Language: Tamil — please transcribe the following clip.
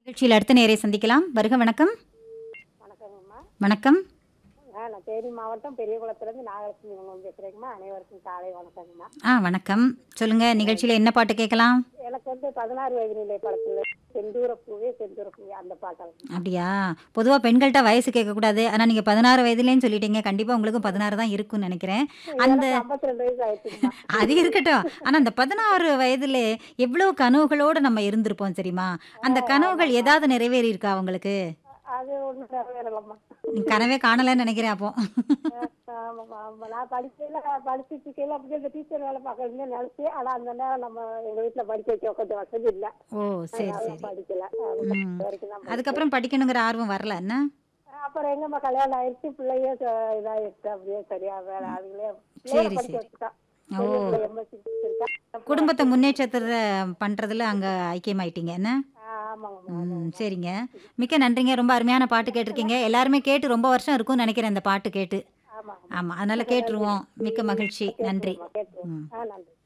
நிகழ்ச்சியில் அடுத்த நேரை சந்திக்கலாம் வருக வணக்கம் வணக்கங்கம்மா வணக்கம் ஆ நான் தேனி மாவட்டம் பெரியகுளத்துலேருந்து நாகலட்சுமி இவங்க பேசுகிறேங்கம்மா அனைவருக்கும் காலை வணக்கங்கம்மா ஆ வணக்கம் சொல்லுங்க நிகழ்ச்சியில் என்ன பாட்டு கேட்கலாம் எனக்கு வந்து பதினாறு வயது நிலை படத்தில் செந்தூர பூவே செந்தூர பூவே அந்த பாட்டல் அப்படியா பொதுவாக பெண்கள்கிட்ட வயசு கேட்கக்கூடாது ஆனால் நீங்கள் பதினாறு வயதுலேன்னு சொல்லிட்டீங்க கண்டிப்பாக உங்களுக்கும் பதினாறு தான் இருக்கும்னு நினைக்கிறேன் அந்த ஐம்பத்தி ரெண்டு வயசு ஆயிடுச்சுங்கம்மா அது இருக்கட்டும் ஆனால் அந்த பதினாறு வயதுல எவ்வளோ கனவுகளோடு நம்ம இருந்திருப்போம் தெரியுமா அந்த கனவுகள் ஏதாவது நிறைவேறி இருக்கா உங்களுக்கு அது ஒன்றும் நிறைவேறலம்மா நீ கனவே காணலைன்னு நினைக்கிறேன் அப்போ ஆமாம்மா ஆமாம் நான் படிக்கையில் படிச்சுட்டு இருக்கையில் அப்படியே இந்த டீச்சர் வேலை பார்க்கணும்னு நினச்சேன் ஆனால் அந்த நேரம் நம்ம எங்கள் வீட்டில் படிக்க வைக்க கொஞ்சம் வசதி இல்லை ஓ சரி அதனால சரி படிக்கல ம். அது வரைக்கும் தான் அதுக்கப்புறம் படிக்கணுங்கிற ஆர்வம் வரல என்ன அப்புறம் எங்கம்மா கல்யாணம் ஆயிடுச்சு பிள்ளைய ச- இதாயிடுச்சு அப்படியே சரியா வேலை அதுங்களே சரி, பிள்ளைய படிக்க சரி. வச்சுட்டா ஓ. எம்எஸ்சி இருக்கா குடும்பத்தை முன்னேற்றத்தை பண்றதுல அங்க ஐக்கியமாயிட்டீங்க என்ன ஆமாங்கம்மா ம் சரிங்க மிக்க நன்றிங்க ரொம்ப அருமையான பாட்டு கேட்டிருக்கீங்க எல்லாருமே கேட்டு ரொம்ப வருஷம் இருக்கும்னு நினைக்கிறேன் இந்த பாட்டு கேட்டு ஆமாம் ஆமா அதனால கேட்டுருவோம் மிக்க மகிழ்ச்சி நன்றி கேட்டுருவோம் ம் ஆ நன்றி